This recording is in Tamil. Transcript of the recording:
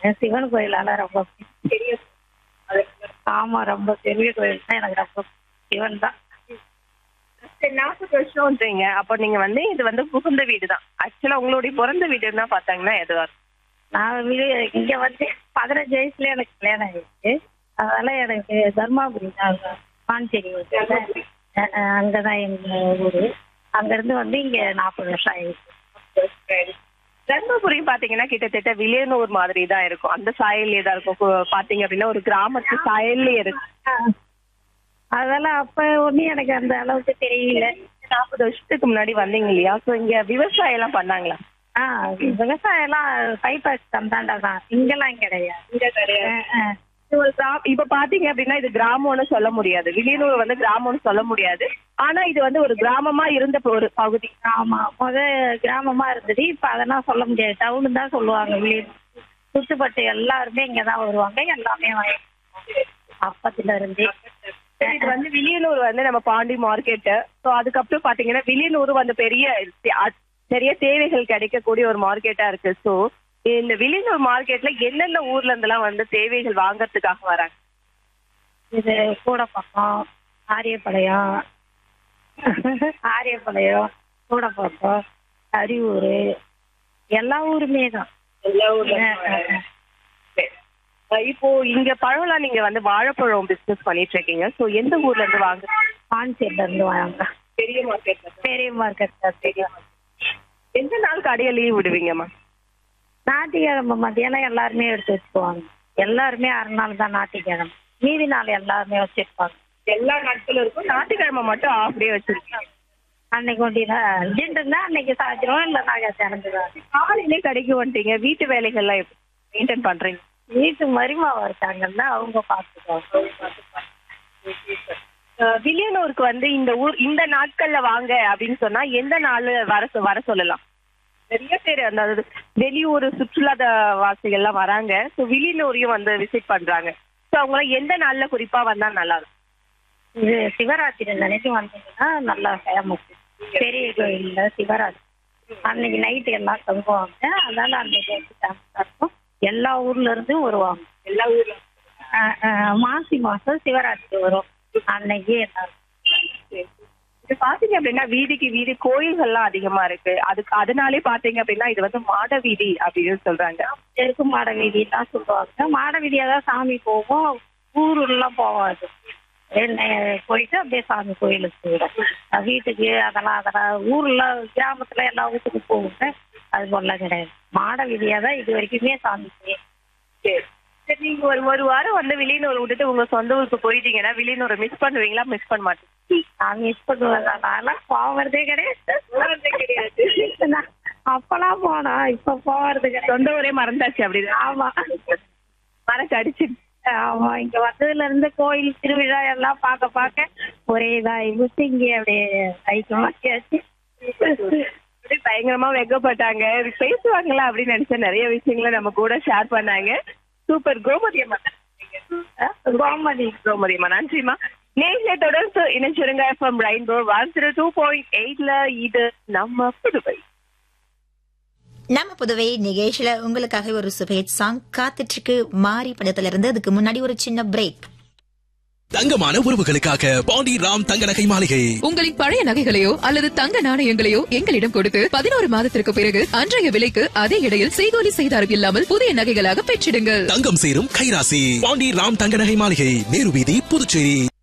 எனக்கு சிவன் கோயிலால ரொம்ப பெரிய ஆமா ரொம்ப பெரிய கோயில் தான் எனக்கு ரொம்ப சிவன் தான் சரி நாற்பது வருஷம்ன்றீங்க அப்போ நீங்க வந்து இது வந்து புகுந்த வீடு தான் ஆக்சுவலா உங்களுடைய பிறந்த வீடுன்னா பார்த்தாங்கன்னா எதுவா இருக்கும் நான் வீடு- இங்க வந்து பதினஞ்சு வயசுல எனக்கு கல்யாணம் ஆயிடுச்சு அதனால எனக்கு தர்மாபுரி தான் பாண்டிச்சேரி இருக்குல்ல, அஹ் அஹ் அங்கதான் எங்க ஊரு அங்க இருந்து வந்து இங்க நாற்பது வருஷம் ஆயிடுச்சு தர்மபுரி பாத்தீங்கன்னா கிட்டத்தட்ட வில்லியனூர் மாதிரி தான் இருக்கும் அந்த சாயல்லே தான் இருக்கும் கு- பாத்தீங்க அப்படின்னா ஒரு கிராமத்து சாயல்லே இருக்கும் அதெல்லாம் அப்ப ஒண்ணும் எனக்கு அந்த அளவுக்கு தெரியல நாற்பது வருஷத்துக்கு முன்னாடி வந்தீங்க இல்லையா சோ இங்க விவசாயம் எல்லாம் பண்ணாங்களா ஆஹ் விவசாயம் எல்லாம் பைபாஸ் தந்தாண்டா தான் இங்கெல்லாம் கிடையாது இங்க கிடையாது அஹ் அஹ். இது ஒரு கிரா- இப்ப பாத்தீங்க அப்படின்னா இது கிராமம்னு சொல்ல முடியாது வில்லியனூர் வந்து கிராமம்னு சொல்ல முடியாது ஆனா இது வந்து ஒரு கிராமமா இருந்த ஒரு பகுதி ஆமா முத கிராமமா இருந்தது இப்ப அதெல்லாம் சொல்ல முடியாது டவுன் தான் சொல்லுவாங்க வெளியே சுத்துப்பட்டு எல்லாருமே இங்கதான் வருவாங்க எல்லாமே வாங்கி அப்பத்துல இருந்து சரி, இது வந்து வில்லியனூர் வந்து நம்ம பாண்டி மார்க்கெட் சோ அதுக்கப்புறம் பாத்தீங்கன்னா வில்லியனூர் வந்து பெரிய அ- பெரிய தேவைகள் கிடைக்கக்கூடிய ஒரு மார்க்கெட்டா இருக்கு சோ இந்த வில்லியனூர் மார்க்கெட்ல எந்தெந்த ஊர்ல இருந்தெல்லாம் வந்து தேவைகள் வாங்குறதுக்காக வராங்க இது கூடப்பக்கம் ஆரியப்பாளையம் ஆரியப்பாளையம் கூடப்பக்கம் அரியூர் எல்லா ஊருமே தான் எல்லா அஹ் அஹ் அஹ். அஹ் இப்போ இங்க பழம்லாம் நீங்க வந்து வாழைப்பழம் பிசினஸ் பண்ணிட்டு இருக்கீங்க சோ எந்த ஊர்ல இருந்து வாங்க பாண்டிச்சேரில இருந்து வாங்க பெரிய மார்க்கெட்ல பெரிய மார்க்கெட் தெரியும் எந்த நாள் கடையை லீவ் விடுவீங்கம்மா ஞாயிற்றுக்கிழமை மத்தியானம் எல்லாருமே எடுத்து வச்சுக்குவாங்க எல்லாருமே அரை நாள் தான் ஞாயிற்றுக்கிழமை மீதி நாள் எல்லாருமே வச்சிருப்பாங்க எல்லா நாட்களும் இருக்கும் ஞாயிற்றுக்கிழமை மட்டும் ஆஃப் டே வச்சிருக்கீங்க அன்னைக்கு ஒண்டினா அர்ஜென்ட் இருந்தா அன்னைக்கு சாய்ச்சிரும் இல்ல நாங்க திறந்துடுவோம் காலையிலே கடைக்கு வந்துட்டீங்க வீட்டு வேலைகள்லாம் எப்படி மெயின்டைன் பண்றீங்க வீட்டு மருமாவா இருக்காங்கன்னா அவங்க பாத்துக்குவாங்க அஹ் வில்லியனூருக்கு வந்து இந்த ஊர் இந்த நாட்கள்ல வாங்க அப்படின்னு சொன்னா எந்த நாள் வர சொ- வர சொல்லலாம் நிறைய பேர் அந்த அது வெளியூர் சுற்றுலா த- வாசிகள் எல்லாம் வராங்க ஸோ வில்லியனூரையும் வந்து விசிட் பண்றாங்க ஸோ அவங்க எந்த நாள்ல குறிப்பா வந்தா நல்லா இருக்கும் இது சிவராத்திரி அன்னைக்கு வந்தீங்கன்னா நல்லா ஃபேமஸ் பெரிய கோயில்ல சிவராத்திரி அன்னைக்கு நைட்டு எல்லாம் தங்குவாங்க அதனால அன்னைக்கு வந்து ஃபேமஸா இருக்கும் எல்லா ஊர்ல இருந்தும் வருவாங்க எல்லா ஊர்ல அஹ் அஹ் மாசி மாசம் சிவராத்திரி வரும் அன்னைக்கு எல்லாரும் இது பாத்தீங்க அப்படின்னா வீதிக்கு வீதி கோயில்கள்லாம் அதிகமா இருக்கு அதுக்கு அதனாலே பாத்தீங்க அப்படின்னா இது வந்து மாட வீதி அப்படின்னு சொல்றாங்க தெற்கு மாட வீதியெல்லாம் சொல்லுவாங்க மாட வீதியா தான் சாமி போகும் ஊருலாம் போவாது என்ன போயிட்டு அப்படியே சாமி கோயிலுக்கு போயிடும் அஹ் வீட்டுக்கு அதெல்லாம் அதெல்லாம் ஊர்ல கிராமத்துல எல்லா வீட்டுக்கு போகுங்க அது போலாம் கிடையாது மாட வீதியா தான் இது வரைக்குமே சாமி போகும் சரி சரி நீங்க ஒரு ஒரு வாரம் வந்து வில்லியனூர் விட்டுட்டு உங்க சொந்த ஊருக்கு போயிட்டீங்கன்னா வில்லியனூரை மிஸ் பண்ணுவீங்களா மிஸ் பண்ண மாட்டீங்க நான் மிஸ் பண்ணுவேன் அதெல்லாம் போவதே கிடையாது போறதே கிடையாது. நான் அப்பெல்லாம் போனா இப்ப போறது கிடையாது சொந்த ஊரே மறந்தாச்சு அப்படிதான் ஆமா மறக்க அடிச்சு ஆமா இங்க வந்ததுல இருந்து கோயில் திருவிழா எல்லாம் பார்க்க பார்க்க ஒரே இதாகி போச்சு இங்கே அப்படியே ஐக்கியமாக்கியாச்சு அப்படியே பயங்கரமா வெக்கப்பட்டாங்க இது பேசுவாங்களா அப்படின்னு நினைச்ச நிறைய விஷயங்களை நம்ம கூட ஷேர் பண்ணாங்க சூப்பர் கோமதி அம்மா கோமதி கோமதி அம்மா நன்றிம்மா நேர்ல தொடர்ந்து இணைச்சிருங்க FM rainbow one zero two point எயிட்ல இது நம்ம புதுவை நம்ம புதுவை நிகழ்ச்சியில உங்களுக்காக ஒரு சுபேட் சாங் காத்துட்டு இருக்கு மாறி படத்துல இருந்து அதுக்கு முன்னாடி ஒரு சின்ன பிரேக் தங்கமான உறவுகளுக்காக பாண்டி ராம் தங்க நகை மாளிகை உங்களின் பழைய நகைகளையோ அல்லது தங்க நாணயங்களையோ எங்களிடம் கொடுத்து பதினோரு மாதத்திற்கு பிறகு அன்றைய விலைக்கு அதே இடையில் செய்கூலி செய்தாரம் இல்லாமல் புதிய நகைகளாக பெற்றிடுங்கள் தங்கம் சேரும் கைராசி பாண்டி ராம் தங்க நகை மாளிகை நேரு வீதி புதுச்சேரி